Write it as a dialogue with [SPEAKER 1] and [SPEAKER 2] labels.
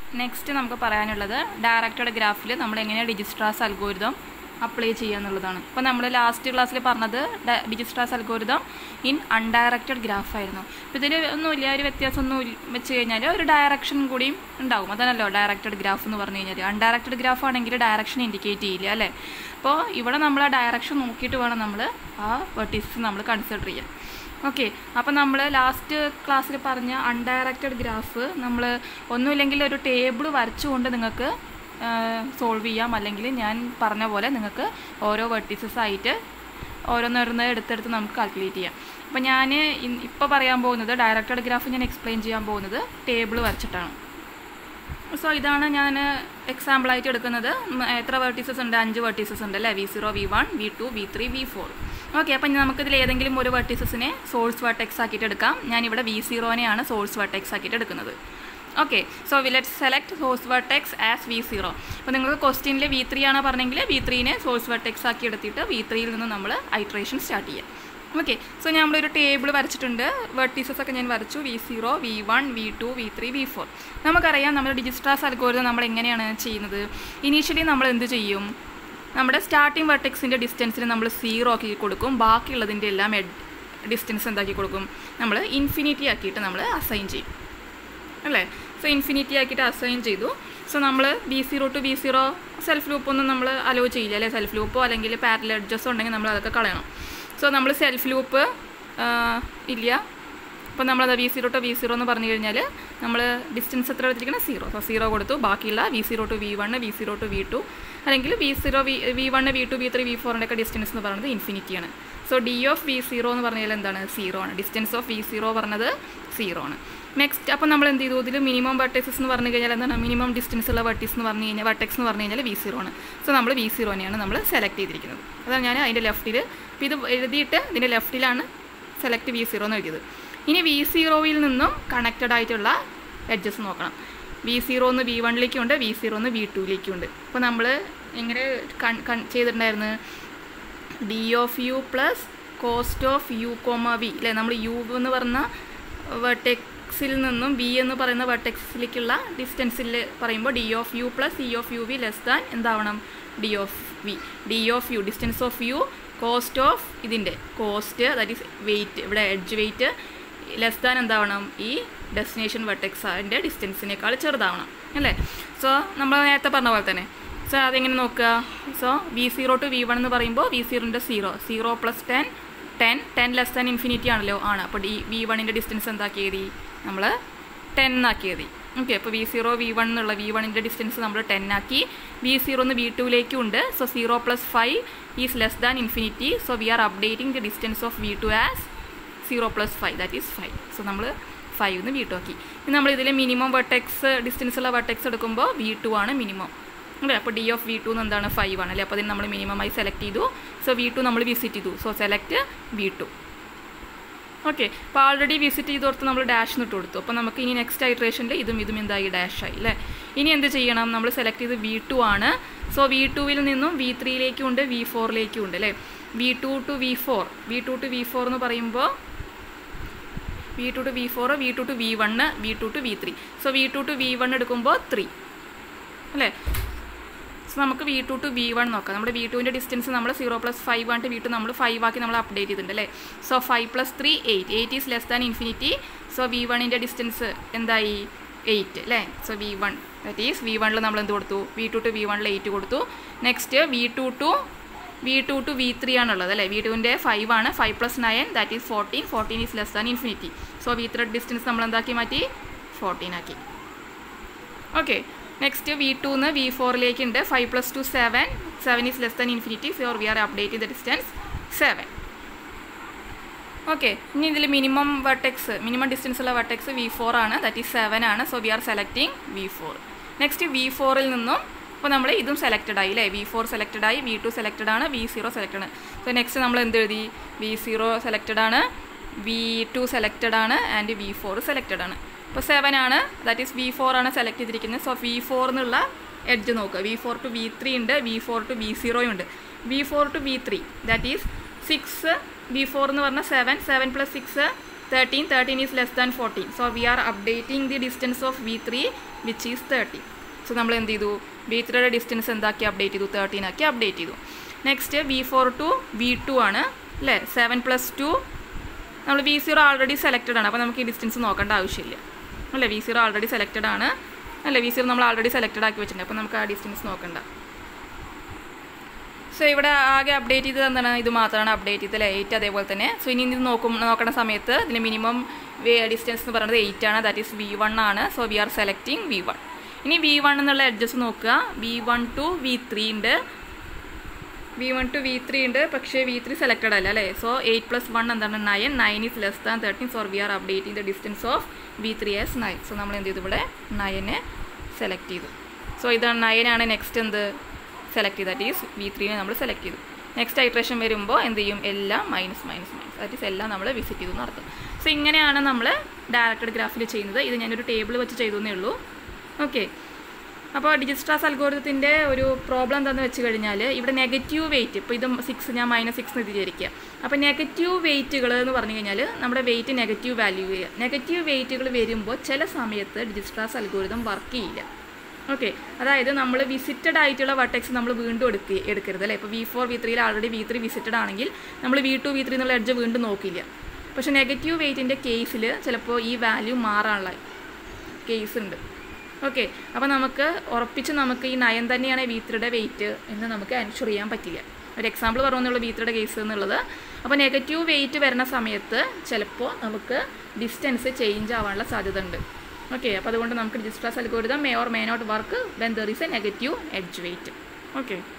[SPEAKER 1] next നമുക്ക് പറയാനുള്ളത് directed ഗ്രാഫിൽ നമ്മൾ എങ്ങനെയാണ് ഡിജിസ്ട്രാസ് അൽഗോരിതം അപ്ലൈ ചെയ്യുക എന്നുള്ളതാണ് ഇപ്പോൾ നമ്മൾ ലാസ്റ്റ് ക്ലാസ്സിൽ പറഞ്ഞത് Dijkstra's algorithm in undirected graph ആയിരുന്നു അപ്പോൾ ഇതിൽ ഒന്നുമില്ല ഒരു വ്യത്യാസമൊന്നും ഇല്ല- വെച്ച് കഴിഞ്ഞാൽ ഒരു ഡയറക്ഷൻ കൂടിയും ഉണ്ടാവും അതാണല്ലോ ഡയറക്റ്റഡ് ഗ്രാഫ് എന്ന് പറഞ്ഞു കഴിഞ്ഞാൽ അൺഡയറക്റ്റഡ് ഗ്രാഫ് ആണെങ്കിൽ ഡയറക്ഷൻ ഇൻഡിക്കേറ്റ് ചെയ്യില്ല അല്ലേ അപ്പോൾ ഇവിടെ നമ്മൾ ആ ഡയറക്ഷൻ നോക്കിയിട്ട് വേണം നമ്മൾ ആ വെർട്ടീസസ് നമ്മൾ കൺസിഡർ ചെയ്യാൻ ഓക്കെ അപ്പം നമ്മൾ ലാസ്റ്റ് ക്ലാസ്സിൽ പറഞ്ഞ അൺഡയറക്റ്റഡ് ഗ്രാഫ് നമ്മൾ ഒന്നുമില്ലെങ്കിൽ ഒരു ടേബിൾ വരച്ചുകൊണ്ട് നിങ്ങൾക്ക് സോൾവ് ചെയ്യാം അല്ലെങ്കിൽ ഞാൻ പറഞ്ഞ പോലെ നിങ്ങൾക്ക് ഓരോ വെർട്ടീസസ് ആയിട്ട് ഓരോന്നോരോന്ന് എടുത്തെടുത്ത് നമുക്ക് കാൽക്കുലേറ്റ് ചെയ്യാം അപ്പോൾ ഞാൻ ഇപ്പോൾ പറയാൻ പോകുന്നത് ഡയറക്റ്റഡ് ഗ്രാഫ് ഞാൻ എക്സ്പ്ലെയിൻ ചെയ്യാൻ പോകുന്നത് ടേബിൾ വരച്ചിട്ടാണ് സോ ഇതാണ് ഞാൻ എക്സാമ്പിളായിട്ട് എടുക്കുന്നത് ഉം, എത്ര വെർട്ടീസസ് ഉണ്ട് അഞ്ച് വെർട്ടീസസ് ഉണ്ട് അല്ലേ V zero V one V two V three V four okay അപ്പം നമുക്കിതിൽ ഏതെങ്കിലും ഒരു വെർട്ടീസസിനെ സോഴ്സ് വെർട്ടെക്സ് ആക്കിയിട്ട് എടുക്കാം ഞാനിവിടെ വി സീറോനെയാണ് സോഴ്സ് വെർട്ടെക്സ് ആക്കിയിട്ട് എടുക്കുന്നത് okay so let select source vertex as V zero അപ്പോൾ നിങ്ങൾക്ക് ക്വസ്റ്റ്യനിൽ വി ത്രീ ആണ് പറഞ്ഞെങ്കിൽ വി ത്രീനെ സോഴ്സ് വെർട്ടെക്സ് ആക്കി എടുത്തിട്ട് വി ത്രീയിൽ നിന്ന് നമ്മൾ ഐട്രേഷൻ സ്റ്റാർട്ട് ചെയ്യാം ഓക്കെ സോ ഞാൻ നമ്മളൊരു ടേബിൾ വരച്ചിട്ടുണ്ട് വെർട്ടീസസ് ഒക്കെ ഞാൻ വരച്ചു V zero V one V two V three V four നമുക്കറിയാം നമ്മൾ ഡിജിസ്ട്രാസ് അൽഗോരിതം നമ്മൾ എങ്ങനെയാണ് ചെയ്യുന്നത് ഇനീഷ്യലി നമ്മൾ എന്ത് ചെയ്യും നമ്മുടെ സ്റ്റാർട്ടിംഗ് വെർട്ടെക്സിൻ്റെ ഡിസ്റ്റൻസിൽ നമ്മൾ സീറോ ആക്കി കൊടുക്കും ബാക്കിയുള്ളതിൻ്റെ എല്ലാം ഡിസ്റ്റൻസ് എന്താക്കി കൊടുക്കും നമ്മൾ ഇൻഫിനിറ്റി ആക്കിയിട്ട് നമ്മൾ അസൈൻ ചെയ്യും അല്ലേ സോ ഇൻഫിനിറ്റി ആക്കിയിട്ട് അസൈൻ ചെയ്തു സോ നമ്മൾ B zero to B zero self ലൂപ്പൊന്നും നമ്മൾ അലോ ചെയ്യില്ല അല്ലേ സെൽഫ് ലൂപ്പോ അല്ലെങ്കിൽ പാരൽ എഡ്ജസോ ഉണ്ടെങ്കിൽ നമ്മൾ അതൊക്കെ കളയണം സോ നമ്മൾ സെൽഫ് ലൂപ്പ് ഇല്ല അപ്പോൾ നമ്മളത് V zero to V zero എന്ന് പറഞ്ഞു കഴിഞ്ഞാൽ നമ്മൾ ഡിസ്റ്റൻസ് എത്ര എടുത്തിരിക്കണം സീറോ സോ സീറോ കൊടുത്തു ബാക്കിയുള്ള V zero to V one V zero to V two അല്ലെങ്കിൽ V zero V V one V two V three V ഫോറിൻ്റെ ഒക്കെ ഡിസ്റ്റൻസ് എന്ന് പറയുന്നത് ഇൻഫിനിറ്റിയാണ് so D of V zero എന്ന് പറഞ്ഞാൽ എന്താണ് സീറോ ആണ് ഡിസ്റ്റൻസ് ഓഫ് വി സീറോ പറഞ്ഞത് സീറോ ആണ് നെക്സ്റ്റ് അപ്പോൾ നമ്മൾ എന്ത് ചെയ്തു ഇതിൽ മിനിമം വെർട്ടക്സസ് എന്ന് പറഞ്ഞു കഴിഞ്ഞാൽ എന്താണ് മിനിമം ഡിസ്റ്റൻസ് ഉള്ള വെർട്ടിക്സ് എന്ന് പറഞ്ഞു കഴിഞ്ഞാൽ വെർട്ടെക്സ് എന്ന് പറഞ്ഞു കഴിഞ്ഞാൽ വി സീറോ ആണ് സോ നമ്മൾ വി സീറോനെയാണ് നമ്മൾ സെലക്ട് ചെയ്തിരിക്കുന്നത് അതാണ് ഞാൻ അതിൻ്റെ ലെഫ്റ്റിൽ ഇപ്പോൾ ഇത് എഴുതിയിട്ട് ഇതിൻ്റെ ലെഫ്റ്റിലാണ് സെലക്ട് വി സീറോ എന്ന് എഴുതിയത് ഇനി വി സീറോയിൽ നിന്നും കണക്റ്റഡ് ആയിട്ടുള്ള എഡ്ജസ് നോക്കണം വി സീറോ എന്ന് വി വണ്ണിലേക്കും ഉണ്ട് വി സീറോ എന്ന് വി ടുവിലേക്കും ഉണ്ട് അപ്പോൾ നമ്മൾ എങ്ങനെ കൺ കൺ ചെയ്തിട്ടുണ്ടായിരുന്നു D of U plus cost of U comma V അല്ലേ നമ്മൾ യു എന്ന് പറഞ്ഞ വെർട്ടെക്സിൽ നിന്നും വി എന്ന് പറയുന്ന വെർട്ടെക്സിലേക്കുള്ള ഡിസ്റ്റൻസിൽ പറയുമ്പോൾ D of U plus E of U V less than എന്താവണം D of V D of U distance of U cost of ഇതിൻ്റെ കോസ്റ്റ് ദാറ്റ് ഈസ് വെയിറ്റ് ഇവിടെ എഡ്ജ് വെയിറ്റ് ലെസ് ദാൻ എന്താവണം ഈ ഡെസ്റ്റിനേഷൻ വെർട്ടെക്സ് അതിൻ്റെ ഡിസ്റ്റൻസിനേക്കാൾ ചെറുതാവണം അല്ലേ so നമ്മൾ നേരത്തെ പറഞ്ഞ പോലെ തന്നെ സോ അതെങ്ങനെ നോക്കുക so V zero to V one എന്ന് പറയുമ്പോൾ വി സീറോൻ്റെ zero zero plus ten ten ten less than infinity ആണല്ലോ ആണ് അപ്പോൾ ഡി വി വണ്ണിൻ്റെ ഡിസ്റ്റൻസ് എന്താക്കിയത് നമ്മൾ ടെൻ ആക്കിയത് ഓക്കെ അപ്പോൾ വി സീറോ വി വൺ എന്നുള്ള വി വണ്ണിൻ്റെ ഡിസ്റ്റൻസ് നമ്മൾ ടെൻ ആക്കി വി സീറോ എന്ന് വി ടുവിലേക്കും ഉണ്ട് so zero plus five is less than infinity so we are updating the distance of V to as zero plus five that is five so നമ്മൾ five എന്ന് V two ആക്കി ഇനി നമ്മൾ ഇതിൽ minimum vertex distance ഉള്ള vertex എടുക്കുമ്പോൾ V two ആണ് minimum അല്ലേ അപ്പോൾ ഡി ഓഫ് വി ടു എന്ന് എന്താണ് ഫൈവ് ആണ് അല്ലേ അപ്പോൾ അതിന് നമ്മൾ മിനിമമായി സെലക്ട് ചെയ്തു സോ വി ടു നമ്മൾ വിസിറ്റ് ചെയ്തു so select V two okay അപ്പോൾ ആൾറെഡി വിസിറ്റ് ചെയ്ത് കൊടുത്ത് നമ്മൾ ഡാഷ് ഇട്ട് കൊടുത്തു അപ്പോൾ നമുക്ക് ഇനി നെക്സ്റ്റ് ഐട്രേഷനിൽ ഇതും ഇതും എന്തായി ഡാഷ് ആയി അല്ലേ ഇനി എന്ത് ചെയ്യണം നമ്മൾ സെലക്ട് ചെയ്ത് വി ടു ആണ് സോ വി ടുവിൽ നിന്നും വി ത്രീയിലേക്കും ഉണ്ട് വി ഫോറിലേക്കും ഉണ്ട് അല്ലേ V two to V four V two to V four എന്ന് പറയുമ്പോൾ V two to V four V two to V one V two to V three so V two to V one എടുക്കുമ്പോൾ three അല്ലേ so നമുക്ക് V two to V one നോക്കാം നമ്മുടെ V ടുവിൻ്റെ distance നമ്മൾ zero plus five ആയിട്ട് V two നമ്മൾ five ആക്കി നമ്മൾ അപ്ഡേറ്റ് ചെയ്തിട്ടുണ്ട് അല്ലേ so five plus three eight eight is less than infinity so V വണ്ണിൻ്റെ ഡിസ്റ്റൻസ് എന്തായി എയ്റ്റ് അല്ലേ so V one that is V വണ്ണിൽ നമ്മൾ എന്ത് കൊടുത്തു വി ടു ടു വി വണ്ണിൽ എയ്റ്റ് കൊടുത്തു next V two to V two to V three ആണുള്ളത് അല്ലേ വി ടുവിൻ്റെ ഫൈവ് ആണ് five plus nine that is fourteen fourteen is less than infinity so V three distance നമ്മൾ എന്താക്കി മാറ്റി ഫോർട്ടീൻ ആക്കി ഓക്കെ നെക്സ്റ്റ് വി ടൂന്ന് വി ഫോറിലേക്ക് ഉണ്ട് five plus two seven seven is less than infinity four we are update the distance seven okay ഇനി ഇതിൽ minimum vertex minimum distance ഉള്ള വെർട്ടെക്സ് വി ഫോർ ആണ് ദാറ്റ് ഈസ് സെവൻ ആണ് so we are selecting V four next V ഫോറിൽ നിന്നും അപ്പോൾ നമ്മൾ ഇതും സെലക്റ്റഡ് ആയി അല്ലേ വി ഫോർ സെലക്റ്റഡ് ആയി വി ടു സെലക്റ്റഡ് ആണ് വി സീറോ സെലക്റ്റഡ് ആണ് സോ നെക്സ്റ്റ് നമ്മൾ എന്ത് എഴുതി വി സീറോ സെലക്റ്റഡ് ആണ് വി ടു സെലക്റ്റഡ് ആണ് ആൻഡ് വി ഫോർ സെലക്റ്റഡ് ആണ് ഇപ്പോൾ സെവൻ ആണ് ദാറ്റ് ഈസ് വി ഫോർ ആണ് സെലക്ട് ചെയ്തിരിക്കുന്നത് സോ വി ഫോർ എന്നുള്ള എഡ്ജ് നോക്കുക V four to V three ഉണ്ട് വി ഫോർ ടു വി സീറോയും ഉണ്ട് V four to V three that is six V four എന്ന് പറഞ്ഞാൽ seven seven plus six thirteen thirteen is less than fourteen so we are updating the distance of V three which is thirty so നമ്മൾ എന്ത് ചെയ്തു V ത്രീയുടെ distance എന്താക്കി update ചെയ്തു thirteen ആക്കി update ചെയ്തു next V four to V two ആണ് അല്ലേ സെവൻ പ്ലസ് ടു നമ്മൾ വി സീറോ ആൾറെഡി സെലക്റ്റഡ് ആണ് അപ്പോൾ നമുക്ക് ഈ ഡിസ്റ്റൻസ് നോക്കേണ്ട ആവശ്യമില്ല അല്ലേ വി സീറോ ആൾറെഡി സെലക്റ്റഡ് ആണ് അല്ലേ വി സീറോ നമ്മൾ ആൾറെഡി സെലക്റ്റഡ് ആക്കി വെച്ചിട്ടുണ്ട് അപ്പോൾ നമുക്ക് ആ ഡിസ്റ്റൻസ് നോക്കണ്ട സോ ഇവിടെ ആകെ അപ്ഡേറ്റ് ചെയ്തത് എന്താണ് ഇത് മാത്രമാണ് അപ്ഡേറ്റ് ചെയ്തത് എയ്റ്റ് അതേപോലെ തന്നെ സോ ഇനി ഇത് നോക്കും നോക്കുന്ന സമയത്ത് ഇതിന് മിനിമം ഡിസ്റ്റൻസ് എന്ന് പറയുന്നത് എയ്റ്റ് ആണ് ദാറ്റ് ഈസ് വി വൺ ആണ് so we are selecting V one ഇനി വി വൺ എന്നുള്ള എഡ്ജസ് നോക്കുക V one to V three ഉണ്ട് V one to V three ഉണ്ട് പക്ഷേ വി ത്രീ സെലക്റ്റഡ് അല്ല അല്ലേ സോ എയ്റ്റ് പ്ലസ് വൺ എന്താണ് nine nine is less than thirteen so we are updating the distance of V three as nine so നമ്മൾ എന്ത് ചെയ്തു ഇവിടെ നയനെ സെലക്ട് ചെയ്തു സോ ഇതാണ് നയനാണ് നെക്സ്റ്റ് എന്ത് സെലക്ട് ചെയ്ത് ദാറ്റ് ഈസ് വി ത്രീനെ നമ്മൾ സെലക്ട് ചെയ്തു നെക്സ്റ്റ് ഐട്രേഷൻ വരുമ്പോൾ എന്ത് ചെയ്യും എല്ലാം minus minus minus that is എല്ലാം നമ്മൾ വിസിറ്റ് ചെയ്തു നടത്തും സോ ഇങ്ങനെയാണ് നമ്മൾ ഡയറക്റ്റഡ് ഗ്രാഫിൽ ചെയ്യുന്നത് ഇത് ഞാനൊരു ടേബിൾ വെച്ച് ചെയ്തു എന്നേ ഉള്ളൂ ഓക്കെ അപ്പോൾ ഡിജിസ്ട്രാസ് അൽഗോരിതത്തിൻ്റെ ഒരു പ്രോബ്ലം എന്താണെന്ന് വെച്ച് കഴിഞ്ഞാൽ ഇവിടെ നെഗറ്റീവ് വെയിറ്റ് ഇപ്പോൾ ഇത് സിക്സ് ഞാൻ മൈനസ് സിക്സ് എന്ന് വിചാരിക്കുക അപ്പോൾ നെഗറ്റീവ് വെയിറ്റുകൾ എന്ന് പറഞ്ഞു കഴിഞ്ഞാൽ നമ്മുടെ വെയിറ്റ് നെഗറ്റീവ് വാല്യൂ ചെയ്യുക നെഗറ്റീവ് വെയിറ്റുകൾ വരുമ്പോൾ ചില സമയത്ത് ഡിജിസ്ട്രാസ് അൽഗോരിതം വർക്ക് ചെയ്യില്ല ഓക്കെ അതായത് നമ്മൾ വിസിറ്റഡ് ആയിട്ടുള്ള വട്ടക്സ് നമ്മൾ വീണ്ടും എടുക്കുക എടുക്കരുത് അല്ലേ ഇപ്പോൾ വി ഫോർ വി ത്രീയിൽ ആൾറെഡി വി ത്രീ വിസിറ്റഡ് ആണെങ്കിൽ നമ്മൾ വി ടു വി ത്രീ എന്നുള്ള എഡ്ജ് വീണ്ടും നോക്കില്ല പക്ഷേ നെഗറ്റീവ് വെയിറ്റിൻ്റെ കേസിൽ ചിലപ്പോൾ ഈ വാല്യൂ മാറാനുള്ള കേസ് ഉണ്ട് ഓക്കെ അപ്പോൾ നമുക്ക് ഉറപ്പിച്ച് നമുക്ക് ഈ നയം തന്നെയാണ് വി ത്രീയുടെ വെയിറ്റ് എന്ന് നമുക്ക് അൻഷുർ ചെയ്യാൻ പറ്റില്ല ഒരു എക്സാമ്പിൾ പറഞ്ഞുള്ള വി ത്രീയുടെ കേസ് എന്നുള്ളത് അപ്പോൾ നെഗറ്റീവ് വെയിറ്റ് വരുന്ന സമയത്ത് ചിലപ്പോൾ നമുക്ക് ഡിസ്റ്റൻസ് ചേഞ്ച് ആവാനുള്ള സാധ്യത ഉണ്ട് ഓക്കെ അപ്പോൾ അതുകൊണ്ട് നമുക്ക് Dijkstra's algorithm may or may not work when there is a negative edge weight okay